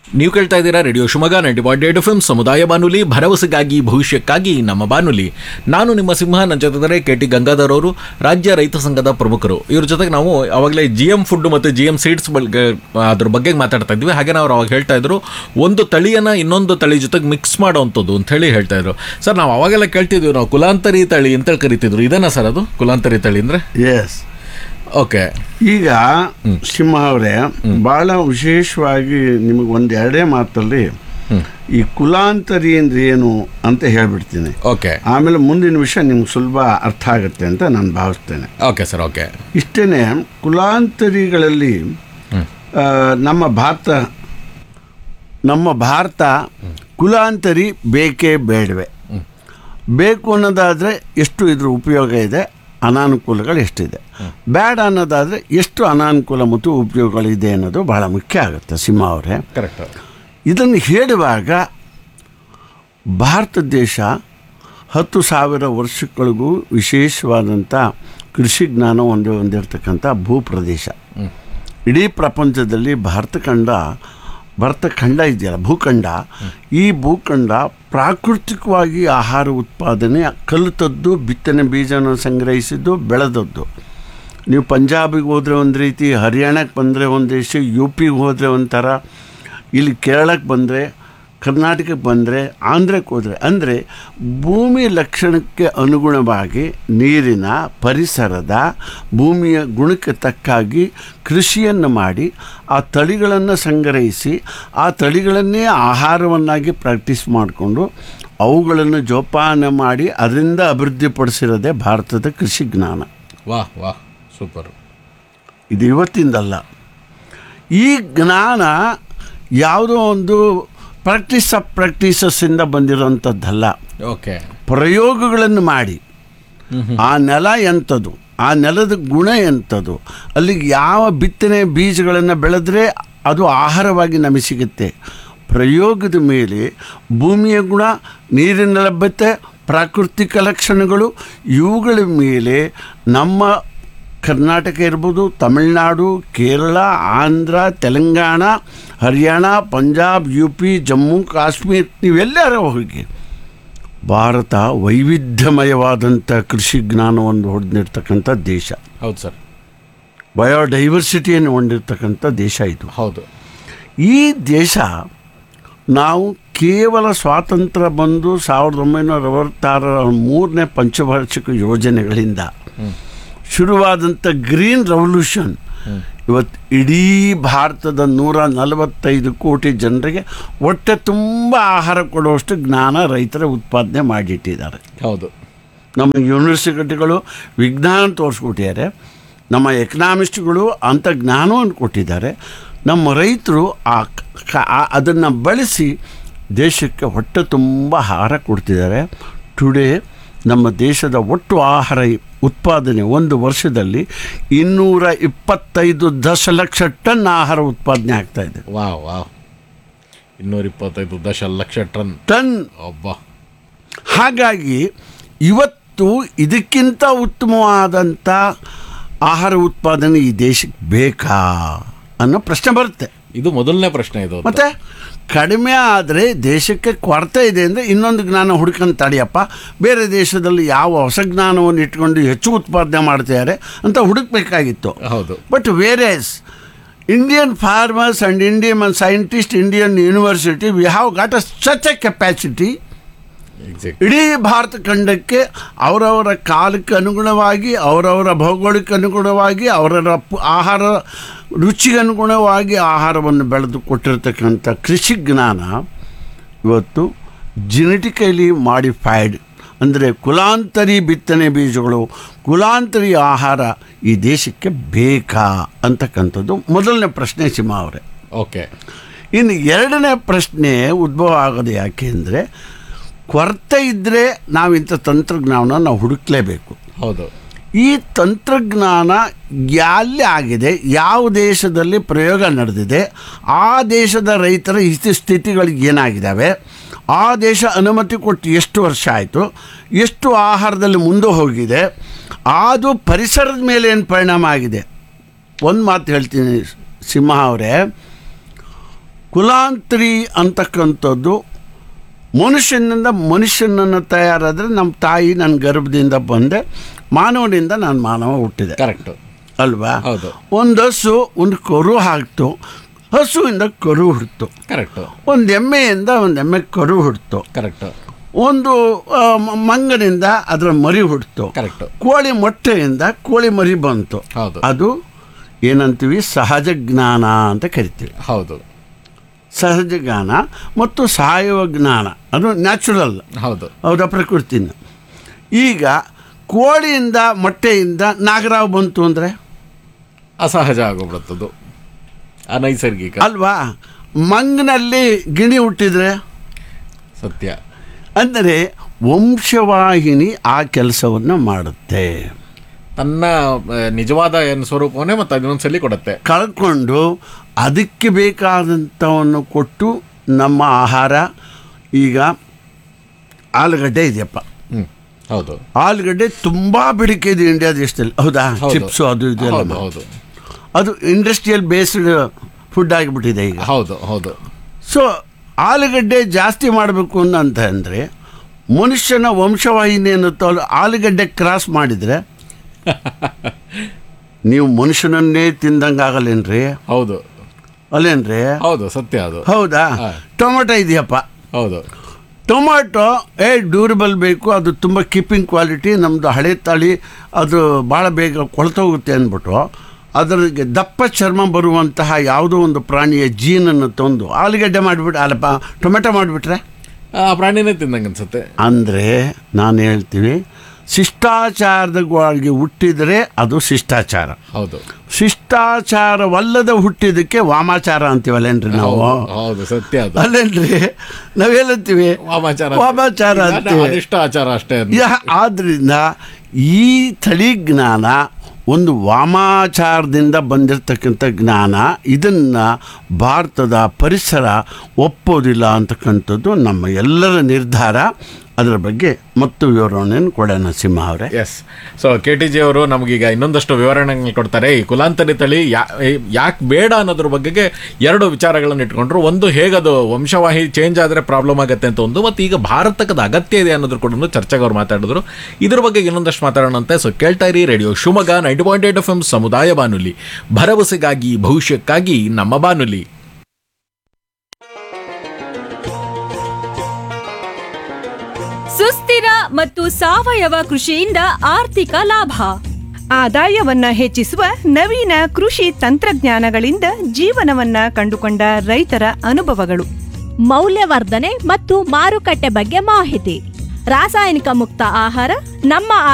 ನೀವು ಕೇಳ್ತಾ ಇದ್ದೀರಾ radio Shivamogga ninety point eight F M ಸಮುದಾಯ ಬಾನುಲಿ ಭರವಸೆಗಾಗಿ ಭವಿಷ್ಯಕ್ಕಾಗಿ ನಮ್ಮ ಬಾನುಲಿ ನಾನು ನಿಮ್ಮ ಸಿಂಹ ನನ್ನ ಜೊತೆ ಕೆ ಟಿ ಗಂಗಾಧರ್ ಅವರು ರಾಜ್ಯ ರೈತ ಸಂಘದ ಪ್ರಮುಖರು ಇವ್ರ ಜೊತೆಗೆ ನಾವು ಅವಾಗಲೇ ಜಿ ಎಂ ಫುಡ್ ಮತ್ತು ಜಿ ಎಂ ಸೀಡ್ಸ್ ಬಗ್ಗೆ ಅದ್ರ ಬಗ್ಗೆ ಮಾತಾಡ್ತಾ ಇದ್ವಿ ಹಾಗೆ ನಾವು ಅವಾಗ ಹೇಳ್ತಾ ಇದ್ರು ಒಂದು ತಳಿಯನ್ನ ಇನ್ನೊಂದು ತಳಿ ಜೊತೆಗೆ ಮಿಕ್ಸ್ ಮಾಡೋವಂಥದ್ದು ಅಂತ ಹೇಳಿ ಹೇಳ್ತಾ ಇದ್ರು ಸರ್ ನಾವು ಅವಾಗೆಲ್ಲ ಕೇಳ್ತಿದ್ವಿ ನಾವು ಕುಲಾಂತರಿ ತಳಿ ಅಂತ ಕರಿತಿದ್ರು ಇದೇನಾ ಸರ್ ಅದು ಕುಲಾಂತರಿ ತಳಿ ಅಂದ್ರೆ ಎಸ್ ಓಕೆ ಈಗ ಸಿಂಹ ಅವರೇ ಬಹಳ ವಿಶೇಷವಾಗಿ ನಿಮಗೆ ಒಂದು ಎರಡೇ ಮಾತಲ್ಲಿ ಈ ಕುಲಾಂತರಿ ಅಂದ್ರೆ ಏನು ಅಂತ ಹೇಳ್ಬಿಡ್ತೀನಿ ಓಕೆ ಆಮೇಲೆ ಮುಂದಿನ ವಿಷಯ ನಿಮ್ಗೆ ಸುಲಭ ಅರ್ಥ ಆಗುತ್ತೆ ಅಂತ ನಾನು ಭಾವಿಸ್ತೇನೆ ಓಕೆ ಸರ್ ಓಕೆ ಇಷ್ಟೇ ಕುಲಾಂತರಿಗಳಲ್ಲಿ ಆ, ನಮ್ಮ ಭಾರತ ನಮ್ಮ ಭಾರತ ಕುಲಾಂತರಿ ಬೇಕೇ ಬೇಡವೆ ಬೇಕು ಅನ್ನೋದಾದರೆ ಎಷ್ಟು ಇದ್ರ ಉಪಯೋಗ ಇದೆ ಅನಾನುಕೂಲಗಳು ಎಷ್ಟಿದೆ ಬೇಡ ಅನ್ನೋದಾದರೆ ಎಷ್ಟು ಅನಾನುಕೂಲ ಮತ್ತು ಉಪಯೋಗಗಳಿದೆ ಅನ್ನೋದು ಬಹಳ ಮುಖ್ಯ ಆಗುತ್ತೆ ಸಿಂಹ ಅವರೇ ಕರೆಕ್ಟ್ ಇದನ್ನು ಹೇಳುವಾಗ ಭಾರತ ದೇಶ ಹತ್ತು ಸಾವಿರ ವರ್ಷಗಳಿಗೂ ವಿಶೇಷವಾದಂಥ ಕೃಷಿ ಜ್ಞಾನ ಹೊಂದಿ ಹೊಂದಿರತಕ್ಕಂಥ ಭೂಪ್ರದೇಶ ಇಡೀ ಪ್ರಪಂಚದಲ್ಲಿ ಭಾರತ ಖಂಡ ಭಾರತ ಖಂಡ ಇದೆಯಲ್ಲ ಭೂಖಂಡ ಈ ಭೂಖಂಡ ಪ್ರಾಕೃತಿಕವಾಗಿ ಆಹಾರ ಉತ್ಪಾದನೆ ಕಲಿತದ್ದು ಬಿತ್ತನೆ ಬೀಜನ ಸಂಗ್ರಹಿಸಿದ್ದು ಬೆಳೆದದ್ದು ನೀವು ಪಂಜಾಬಿಗೆ ಹೋದರೆ ಒಂದು ರೀತಿ ಹರಿಯಾಣಕ್ಕೆ ಬಂದರೆ ಒಂದು ದೇಶ ಯು ಪಿಗೆ ಹೋದರೆ ಒಂಥರ ಇಲ್ಲಿ ಕೇರಳಕ್ಕೆ ಬಂದರೆ ಕರ್ನಾಟಕಕ್ಕೆ ಬಂದರೆ ಆಂಧ್ರಕ್ಕೆ ಹೋದರೆ ಅಂದರೆ ಭೂಮಿ ಲಕ್ಷಣಕ್ಕೆ ಅನುಗುಣವಾಗಿ ನೀರಿನ ಪರಿಸರದ ಭೂಮಿಯ ಗುಣಕ್ಕೆ ತಕ್ಕಾಗಿ ಕೃಷಿಯನ್ನು ಮಾಡಿ ಆ ತಳಿಗಳನ್ನು ಸಂಗ್ರಹಿಸಿ ಆ ತಳಿಗಳನ್ನೇ ಆಹಾರವನ್ನಾಗಿ ಪ್ರಾಕ್ಟೀಸ್ ಮಾಡಿಕೊಂಡು ಅವುಗಳನ್ನು ಜೋಪಾನ ಮಾಡಿ ಅದರಿಂದ ಅಭಿವೃದ್ಧಿಪಡಿಸಿರೋದೇ ಭಾರತದ ಕೃಷಿ ಜ್ಞಾನ ವಾಹ್ ವಾಹ್ ಸೂಪರ್ ಇದು ಇವತ್ತಿಂದಲ್ಲ ಈ ಜ್ಞಾನ ಯಾವುದೋ ಒಂದು ಪ್ರಾಕ್ಟೀಸ್ ಆಫ್ ಪ್ರಾಕ್ಟೀಸಸ್ಸಿಂದ ಬಂದಿರೋಂಥದ್ದಲ್ಲ ಓಕೆ ಪ್ರಯೋಗಗಳನ್ನು ಮಾಡಿ ಆ ನೆಲ ಎಂಥದ್ದು ಆ ನೆಲದ ಗುಣ ಎಂಥದ್ದು ಅಲ್ಲಿಗೆ ಯಾವ ಬಿತ್ತನೆ ಬೀಜಗಳನ್ನು ಬೆಳೆದ್ರೆ ಅದು ಆಹಾರವಾಗಿ ನಮಗೆ ಸಿಗುತ್ತೆ ಪ್ರಯೋಗದ ಮೇಲೆ ಭೂಮಿಯ ಗುಣ ನೀರಿನ ಲಭ್ಯತೆ ಪ್ರಾಕೃತಿಕ ಲಕ್ಷಣಗಳು ಇವುಗಳ ಮೇಲೆ ನಮ್ಮ ಕರ್ನಾಟಕ ಇರ್ಬೋದು ತಮಿಳುನಾಡು ಕೇರಳ ಆಂಧ್ರ ತೆಲಂಗಾಣ ಹರಿಯಾಣ ಪಂಜಾಬ್ ಯು ಪಿ ಜಮ್ಮು ಕಾಶ್ಮೀರ್ ನೀವೆಲ್ಲರೂ ಹೋಗಿ ಭಾರತ ವೈವಿಧ್ಯಮಯವಾದಂಥ ಕೃಷಿ ಜ್ಞಾನವನ್ನು ಹೊಂದಿರತಕ್ಕಂಥ ದೇಶ ಹೌದು ಸರ್ ಬಯೋಡೈವರ್ಸಿಟಿಯನ್ನು ಹೊಂದಿರತಕ್ಕಂಥ ದೇಶ ಇದು ಹೌದು ಈ ದೇಶ ನಾವು ಕೇವಲ ಸ್ವಾತಂತ್ರ್ಯ ಬಂದು ಸಾವಿರದ ಒಂಬೈನೂರ ಅರವತ್ತಾರರ ಮೂರನೇ ಪಂಚವಾರ್ಷಿಕ ಯೋಜನೆಗಳಿಂದ ಶುರುವಾದಂಥ ಗ್ರೀನ್ ರೆವಲ್ಯೂಷನ್ ಇವತ್ತು ಇಡೀ ಭಾರತದ ನೂರ ನಲವತ್ತೈದು ಕೋಟಿ ಜನರಿಗೆ ಹೊಟ್ಟೆ ತುಂಬ ಆಹಾರ ಕೊಡುವಷ್ಟು ಜ್ಞಾನ ರೈತರ ಉತ್ಪಾದನೆ ಮಾಡಿಟ್ಟಿದ್ದಾರೆ ಹೌದು ನಮ್ಮ ಯೂನಿವರ್ಸಿಟಿಗಳು ವಿಜ್ಞಾನ ತೋರಿಸ್ಕೊಟ್ಟಿದ್ದಾರೆ ನಮ್ಮ ಎಕನಾಮಿಸ್ಟ್ಗಳು ಅಂಥ ಜ್ಞಾನವನ್ನು ಕೊಟ್ಟಿದ್ದಾರೆ ನಮ್ಮ ರೈತರು ಆ ಅದನ್ನು ಬಳಸಿ ದೇಶಕ್ಕೆ ಹೊಟ್ಟೆ ತುಂಬ ಆಹಾರ ಕೊಡ್ತಿದ್ದಾರೆ ಟುಡೇ ನಮ್ಮ ದೇಶದ ಒಟ್ಟು ಆಹಾರ ಉತ್ಪಾದನೆ ಒಂದು ವರ್ಷದಲ್ಲಿ ಇನ್ನೂರ ಇಪ್ಪತ್ತೈದು ದಶಲಕ್ಷ ಟನ್ ಆಹಾರ ಉತ್ಪಾದನೆ ಆಗ್ತಾ ಇದೆ ವಾವ್ ವಾವ್ ಇನ್ನೂರ ಇಪ್ಪತ್ತೈದು ದಶಲಕ್ಷ ಟನ್ ಟನ್ ಒಬ್ಬ ಹಾಗಾಗಿ ಇವತ್ತು ಇದಕ್ಕಿಂತ ಉತ್ತಮವಾದಂಥ ಆಹಾರ ಉತ್ಪಾದನೆ ಈ ದೇಶಕ್ಕೆ ಬೇಕಾ ಅನ್ನೋ ಪ್ರಶ್ನೆ ಬರುತ್ತೆ ಇದು ಮೊದಲನೇ ಪ್ರಶ್ನೆ ಇದು ಮತ್ತೆ ಕಡಿಮೆ ಆದರೆ ದೇಶಕ್ಕೆ ಕೊರತೆ ಇದೆ ಅಂದರೆ ಇನ್ನೊಂದು ಜ್ಞಾನ ಹುಡ್ಕೊಂಡು ತಡಿಯಪ್ಪ ಬೇರೆ ದೇಶದಲ್ಲಿ ಯಾವ ಹೊಸ ಜ್ಞಾನವನ್ನು ಇಟ್ಕೊಂಡು ಹೆಚ್ಚು ಉತ್ಪಾದನೆ ಮಾಡ್ತಿದ್ದಾರೆ ಅಂತ ಹುಡುಕ್ಬೇಕಾಗಿತ್ತು ಹೌದು but whereas Indian farmers and Indian scientist Indian university we have got a such a capacity exact ಇಡೀ ಭಾರತ ಖಂಡಕ್ಕೆ ಅವರವರ ಕಾಲಕ್ಕೆ ಅನುಗುಣವಾಗಿ ಅವರವರ ಭೌಗೋಳಿಕ ಅನುಗುಣವಾಗಿ ಅವರವರ ಪು- ಆಹಾರ ರುಚಿಗೆ ಅನುಗುಣವಾಗಿ ಆಹಾರವನ್ನು ಬೆಳೆದು ಕೊಟ್ಟಿರ್ತಕ್ಕಂಥ ಕೃಷಿ ಜ್ಞಾನ ಇವತ್ತು ಜಿನೆಟಿಕಲಿ ಮಾಡಿಫೈಡ್ ಅಂದರೆ ಕುಲಾಂತರಿ ಬಿತ್ತನೆ ಬೀಜಗಳು ಕುಲಾಂತರಿ ಆಹಾರ ಈ ದೇಶಕ್ಕೆ ಬೇಕಾ ಅಂತಕ್ಕಂಥದ್ದು ಮೊದಲನೇ ಪ್ರಶ್ನೆ ಸಿಂಹ ಅವರೇ ಓಕೆ ಇನ್ನು ಎರಡನೇ ಪ್ರಶ್ನೆ ಉದ್ಭವ ಆಗೋದು ಯಾಕೆ ಅಂದರೆ ಕೊರತೆ ಇದ್ದರೆ ನಾವು ಇಂಥ ತಂತ್ರಜ್ಞಾನ ನಾವು ಹುಡುಕ್ಲೇಬೇಕು ಹೌದು ಈ ತಂತ್ರಜ್ಞಾನ ಎಲ್ಲಿ ಆಗಿದೆ ಯಾವ ದೇಶದಲ್ಲಿ ಪ್ರಯೋಗ ನಡೆದಿದೆ ಆ ದೇಶದ ರೈತರ ಹಿತ ಸ್ಥಿತಿಗಳಿಗೆ ಏನಾಗಿದ್ದಾವೆ ಆ ದೇಶ ಅನುಮತಿ ಕೊಟ್ಟು ಎಷ್ಟು ವರ್ಷ ಆಯಿತು ಎಷ್ಟು ಆಹಾರದಲ್ಲಿ ಮುಂದೆ ಹೋಗಿದೆ ಅದು ಪರಿಸರದ ಮೇಲೆ ಏನು ಪರಿಣಾಮ ಆಗಿದೆ ಒಂದು ಮಾತು ಹೇಳ್ತೀನಿ ಸಿಂಹ ಅವರೇ ಕುಲಾಂತರಿ ಅಂತಕ್ಕಂಥದ್ದು ಮನುಷ್ಯನಿಂದ ಮನುಷ್ಯನನ್ನು ತಯಾರಾದರೆ ನಮ್ಮ ತಾಯಿ ನನ್ನ ಗರ್ಭದಿಂದ ಬಂದೆ ಮಾನವನಿಂದ ನಾನು ಮಾನವ ಹುಟ್ಟಿದೆ ಕರೆಕ್ಟ್ ಅಲ್ವಾ ಹೌದು. ಒಂದು ಹಸು ಒಂದು ಕರು ಹಾಕ್ತು ಹಸುವಿಂದ ಕರು ಹುಡ್ತು ಕರೆಕ್ಟ್ ಒಂದು ಎಮ್ಮೆಯಿಂದ ಒಂದು ಎಮ್ಮೆ ಕರು ಹುಡ್ತು ಕರೆಕ್ಟ್ ಒಂದು ಆ, ಮ- ಮಂಗನಿಂದ ಅದರ ಮರಿ ಹುಡ್ತು ಕರೆಕ್ಟ್ ಕೋಳಿ ಮೊಟ್ಟೆಯಿಂದ ಕೋಳಿ ಮರಿ ಬಂತು ಹೌದು ಅದು ಏನಂತೀವಿ ಸಹಜ ಜ್ಞಾನ ಅಂತ ಕರಿತೀವಿ ಹೌದು ಸಹಜ ಜ್ಞಾನ ಮತ್ತು ಸಾವಯವ ಜ್ಞಾನ ಅದು ನ್ಯಾಚುರಲ್ ಹೌದು ಹೌದಾ ಪ್ರಕೃತಿನ ಈಗ ಕೋಳಿಯಿಂದ ಮೊಟ್ಟೆಯಿಂದ ನಾಗರಾವ್ ಬಂತು ಅಂದರೆ ಅಸಹಜ ಆಗೋಗ್ಬಿಡುತ್ತದು ಅನೈಸರ್ಗಿಕ ಅಲ್ವಾ ಮಂಗನಲ್ಲಿ ಗಿಣಿ ಹುಟ್ಟಿದ್ರೆ ಸತ್ಯ ಅಂದರೆ ವಂಶವಾಹಿನಿ ಆ ಕೆಲಸವನ್ನು ಮಾಡುತ್ತೆ ತನ್ನ ಆ, ನಿಜವಾದ ಏನು ಸ್ವರೂಪವನ್ನೇ ಮತ್ತೆ ಅದನ್ನೊಂದ್ಸಲಿ ಕೊಡುತ್ತೆ ಕಳ್ಕೊಂಡು ಅದಕ್ಕೆ ಬೇಕಾದಂಥವನ್ನು ಕೊಟ್ಟು ನಮ್ಮ ಆಹಾರ ಈಗ ಆಲೂಗಡ್ಡೆ ಇದೆಯಪ್ಪ ಹ್ಮ್ ಹೌದು ಆಲೂಗಡ್ಡೆ ತುಂಬ ಬೇಡಿಕೆ ಇದೆ ಇಂಡಿಯಾ ದೇಶದಲ್ಲಿ ಹೌದಾ ಹೌದು. ಚಿಪ್ಸು ಅದು ಇದು ಎಲ್ಲ ಹೌದು ಹೌದು ಅದು ಇಂಡಸ್ಟ್ರಿಯಲ್ ಬೇಸ್ಡ್ ಫುಡ್ ಆಗಿಬಿಟ್ಟಿದೆ ಈಗ ಹೌದು ಹೌದು ಸೊ ಆಲೂಗಡ್ಡೆ ಜಾಸ್ತಿ ಮಾಡಬೇಕು ಅಂತ ಅಂದರೆ ಮನುಷ್ಯನ ವಂಶವಾಹಿನಿ ಅನ್ನುತ್ತೋ ಆಲೂಗಡ್ಡೆ ಕ್ರಾಸ್ ಮಾಡಿದರೆ ನೀವು ಮನುಷ್ಯನನ್ನೇ ತಿಂದಂಗೆ ಆಗಲ್ಲೇನ್ರಿ ಹೌದು ಅಲ್ಲೇನ್ರಿ ಹೌದು ಸತ್ಯ ಅದು ಹೌದಾ ಹಾ. ಟೊಮೆಟೊ ಇದೆಯಪ್ಪ ಹೌದು ಟೊಮಾಟೊ ಏ ಡ್ಯೂರಬಲ್ ಬೇಕು ಅದು ತುಂಬ ಕೀಪಿಂಗ್ ಕ್ವಾಲಿಟಿ ನಮ್ಮದು ಹಳೆ ತಳಿ ಅದು ಭಾಳ ಬೇಗ ಕೊಳ್ತೋಗುತ್ತೆ ಅಂದ್ಬಿಟ್ಟು ಅದರಿಗೆ ದಪ್ಪ ಚರ್ಮ ಬರುವಂತಹ ಯಾವುದೋ ಒಂದು ಪ್ರಾಣಿಯ ಜೀನನ್ನು ತಂದು ಆಲೂಗಡ್ಡೆ ಮಾಡಿಬಿಟ್ಟು ಅಲ್ಲಪ್ಪ ಟೊಮೆಟೊ ಮಾಡಿಬಿಟ್ರೆ ಆ ಪ್ರಾಣಿನೇ ತಿಂದಂಗೆ ಅನ್ಸುತ್ತೆ ಅಂದರೆ ನಾನು ಹೇಳ್ತೀವಿ ಶಿಷ್ಟಾಚಾರದವಾಗಿ ಹುಟ್ಟಿದರೆ ಅದು ಶಿಷ್ಟಾಚಾರ ಹೌದು ಶಿಷ್ಟಾಚಾರವಲ್ಲದ ಹುಟ್ಟಿದಕ್ಕೆ ವಾಮಾಚಾರ ಅಂತೀವಲ್ಲೇನ್ರಿ ನಾವು ಹೌದು, ಹೌದು ಸತ್ಯ ಅದು ಅಲ್ಲೇನ್ರಿ ನಾವೇನಂತೀವಿ ವಾಮಾಚಾರ ವಾಮಾಚಾರ ಈಗ ಅಂತೀವಿ ಅನಿಷ್ಟ ಆಚಾರ ಅಷ್ಟೇ ಅಂತ. ಯಾ- ಆದ್ರಿಂದ ಈ ತಳಿ ಜ್ಞಾನ ಒಂದು ವಾಮಾಚಾರದಿಂದ ಬಂದಿರತಕ್ಕಂಥ ಜ್ಞಾನ ಇದನ್ನು ಭಾರತದ ಪರಿಸರ ಒಪ್ಪೋದಿಲ್ಲ ಅಂತಕ್ಕಂಥದ್ದು ನಮ್ಮ ಎಲ್ಲರ ನಿರ್ಧಾರ ಅದರ ಬಗ್ಗೆ ಮತ್ತು ವಿವರಣೆಯನ್ನು ಕೊಡೋಣ ಸಿಂಹ ಅವರೇ yes so K T G ಅವರು ನಮಗೀಗ ಇನ್ನೊಂದಷ್ಟು ವಿವರಣೆ ಕೊಡ್ತಾರೆ ಈ ಕುಲಾಂತರಿ ತಳಿ ಯಾಕೆ ಬೇಡ ಅನ್ನೋದ್ರ ಬಗ್ಗೆಗೆ ಎರಡು ವಿಚಾರಗಳನ್ನು ಇಟ್ಕೊಂಡ್ರು ಒಂದು ಹೇಗದು ವಂಶವಾಹಿ ಚೇಂಜ್ ಆದರೆ ಪ್ರಾಬ್ಲಮ್ ಆಗುತ್ತೆ ಅಂತ ಒಂದು ಮತ್ತು ಈಗ ಭಾರತಕ್ಕದ ಅಗತ್ಯ ಇದೆ ಅನ್ನೋದ್ರ ಕೂಡ ಚರ್ಚೆಗೆ ಅವ್ರು ಮಾತಾಡಿದ್ರು ಇದ್ರ ಬಗ್ಗೆ ಇನ್ನೊಂದಷ್ಟು ಮಾತಾಡೋಣಂತೆ ಸೊ ಕೇಳ್ತಾ ಇರಿ radio Shivamogga ninety point eight F M ಸಮುದಾಯ ಬಾನುಲಿ ಭರವಸೆಗಾಗಿ ಭವಿಷ್ಯಕ್ಕಾಗಿ ನಮ್ಮ ಬಾನುಲಿ ಸುಸ್ಥಿರ ಮತ್ತು ಸಾವಯವ ಕೃಷಿಯಿಂದ ಆರ್ಥಿಕ ಲಾಭ ಆದಾಯವನ್ನ ಹೆಚ್ಚಿಸುವ ನವೀನ ಕೃಷಿ ತಂತ್ರಜ್ಞಾನಗಳಿಂದ ಜೀವನವನ್ನ ಕಂಡುಕೊಂಡ ರೈತರ ಅನುಭವಗಳು ಮೌಲ್ಯವರ್ಧನೆ ಮತ್ತು ಮಾರುಕಟ್ಟೆ ಬಗ್ಗೆ ಮಾಹಿತಿ ರಾಸಾಯನಿಕ ಮುಕ್ತ ಆಹಾರ ನಮ್ಮ